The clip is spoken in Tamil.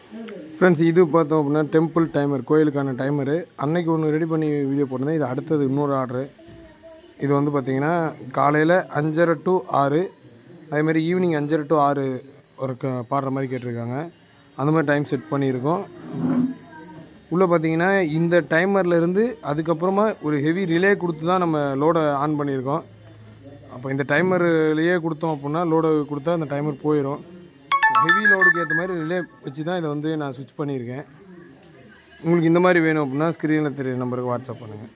ஃப்ரெண்ட்ஸ் இது பார்த்தோம் அப்படின்னா டெம்பிள் டைமர் கோயிலுக்கான டைமரு அன்னைக்கு ஒன்று ரெடி பண்ணி வீடியோ போட்டிருந்தேன் இது அடுத்தது இன்னொரு ஆர்டரு இது வந்து பார்த்தீங்கன்னா காலையில் அஞ்சரை டு ஆறு அதேமாதிரி ஈவினிங் அஞ்சரை டு ஆறு ஒரு க பாடுற மாதிரி கேட்டிருக்காங்க அந்த மாதிரி டைம் செட் பண்ணியிருக்கோம் உள்ளே பார்த்தீங்கன்னா இந்த டைமர்ல இருந்து அதுக்கப்புறமா ஒரு ஹெவி ரிலே கொடுத்து தான் நம்ம லோடை ஆன் பண்ணியிருக்கோம் அப்போ இந்த டைமர்லேயே கொடுத்தோம் அப்படின்னா லோடு கொடுத்தா அந்த டைமர் போயிடும் ஹெவி லோடுக்கு ஏற்ற மாதிரி ரிலே வச்சு தான் இதை வந்து நான் சுவிட்ச் பண்ணியிருக்கேன் உங்களுக்கு இந்த மாதிரி வேணும் அப்படின்னா ஸ்க்ரீனில் தெரிய நம்பருக்கு வாட்ஸ்அப் பண்ணுங்கள்